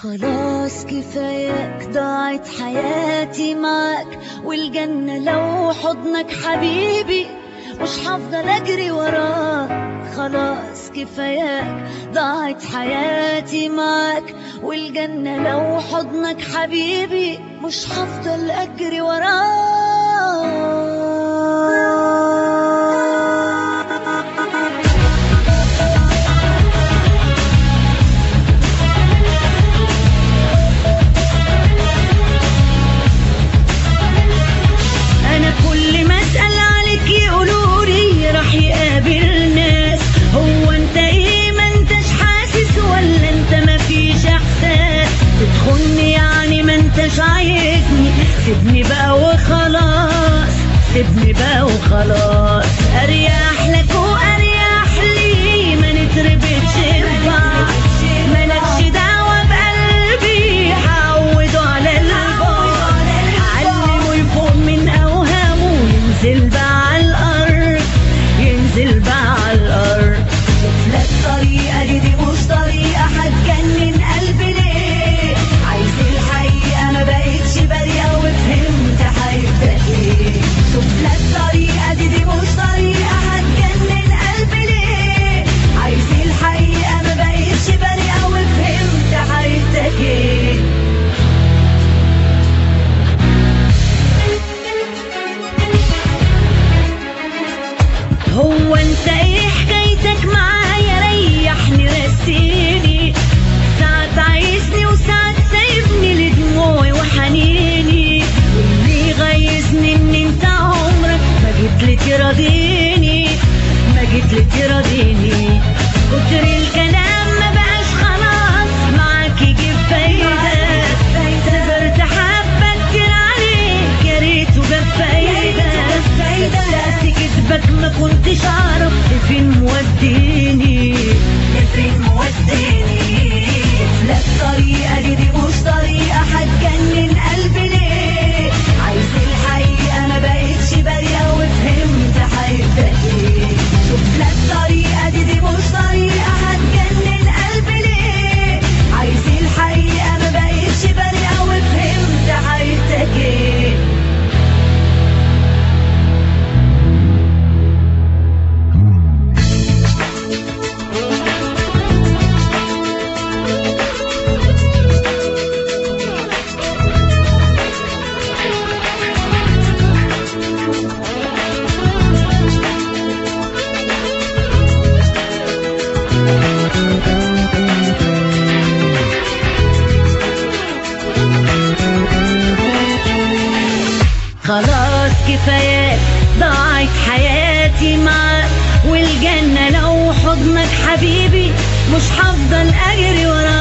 خلاص كفاياك ضاعت حياتي معاك والجنة لو حضنك حبيبي مش هفضل اجري وراك خلاص كفاياك ضاعت حياتي معاك والجنة لو حضنك حبيبي مش هفضل اجري وراك انا كل ما اسال عليك يقولوا لي راح يقابل ناس هو انت ايه ما انتش حاسس ولا انت ما فيش احساس بتخوني يعني ما انتش عايزني سيبني بقى وخلاص سيبني بقى وخلاص اريح لك واريح لي ما نتربطش في بعض مالكش دعوه بقلبي هعوده على البعد علمه يفوق من اوهامه ينزل بقى على الارض ينزل بقى على الارض شوف لك طريقه دي, دي مش طريقه هتجنن قلبي ليه عايز الحقيقه ما بقتش بريئه وفهمت حياتك ايه شوف لك طريقه دي, دي مش طريقه هتجنن قلبي ليه عايز الحقيقه ما بقتش بريئه وفهمت حياتك ايه هو انت ايه حكايتك معايا ريحني رسيني ساعات عايزني وساعات سايبني لدموعي وحنيني واللي يغيظني ان انت عمرك ما جيت لي تراضيني ما جيت لي تراضيني كتر الكلام ما بقاش خلاص معاك يجيب فايدة صبرت حبة كتير عليك يا ريته جاب فايدة صدقت كدبك ما كنتش اعرف فين موديني فين موديني لا الطريقة دي دي مش طريقة هتجنن قلبي ليه عايز الحقيقة ما بقتش بريئة وفهمت حياتك ايه شوف لا الطريقة دي دي مش طريقة هتجنن قلبي ليه عايز الحقيقة ما بقتش بريئة وفهمت حياتك ايه خلاص كفاياك ضاعت حياتي معاك والجنة لو حضنك حبيبي مش هفضل أجري وراك